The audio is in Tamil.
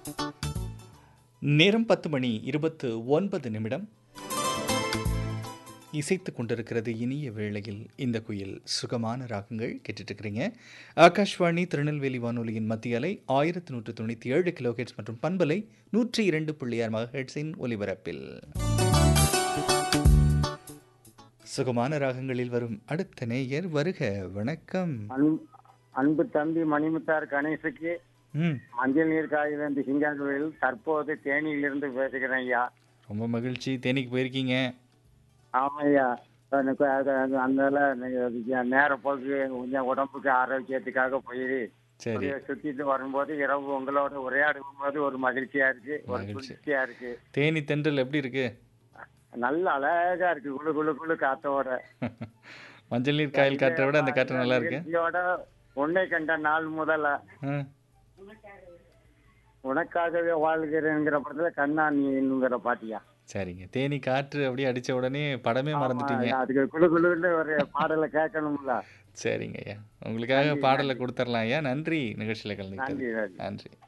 நேரம் பத்து மணி இருபத்து ஒன்பது நிமிடம் இசைத்து கொண்டிருக்கிறது இனிய வேளையில் இந்த குயில் சுகமான ராகங்கள் கேட்டுட்டு இருக்கிறீங்க ஆகாஷ்வாணி திருநெல்வேலி வானொலியின் மத்திய அலை ஆயிரத்தி நூற்று தொண்ணூற்றி ஏழு கிலோஹெட்ஸ் மற்றும் பண்பலை நூற்றி இரண்டு புள்ளியார் மகஹெட்ஸின் ஒலிபரப்பில் சுகமான ராகங்களில் வரும் அடுத்த நேயர் வருக வணக்கம் அன்பு அன்பு தம்பி மணிமுத்தார் கணேசுக்கு ம் மஞ்சள் நீர் காயிலிருந்து சிங்காங்கோவில் தற்போது தேனியிலிருந்து பேசுகிறேன் ஐயா ரொம்ப மகிழ்ச்சி தேனிக்கு போயிருக்கீங்க ஆமா ஐயா எனக்கு அது- அது அதனால எனக்கு நேர போக்கு கொஞ்சம் உடம்புக்கு ஆரோக்கியத்துக்காக போய் சரி அப்படியே சுத்திட்டு வரும்போது இரவு உங்களோட உரையாடும் போது ஒரு மகிழ்ச்சியா இருக்கு ஒரு மகிழ்ச்சி. குளிர்ச்சியா இருக்கு தேனி தென்றல் எப்படி இருக்கு நல்ல அழகா இருக்கு குளு குளு குளு காத்தோட மஞ்சள் நீர் காயல் காற்றை விட அந்த காற்று நல்லா இருக்கு நிகழ்ச்சியோட உன்னை கண்ட நாள் முதல்ல ஆ, உனக்காகவே வாழ்கிறேங்கிற படத்துல கண்ணா நீங்கிற பாட்டியா சரிங்க தேனி காற்று அப்படியே அடிச்ச உடனே படமே மறந்துட்டீங்க ஆமா, அதுக்கு குளு குளுன்னு ஒரு பாடலை கேட்கணும்ல சரிங்க ஐயா உங்களுக்காக பாடலை கொடுத்துடலாம் ஐயா நன்றி நிகழ்ச்சியில் கலந்துக்கிட்டது நன்றி நன்றி நன்றி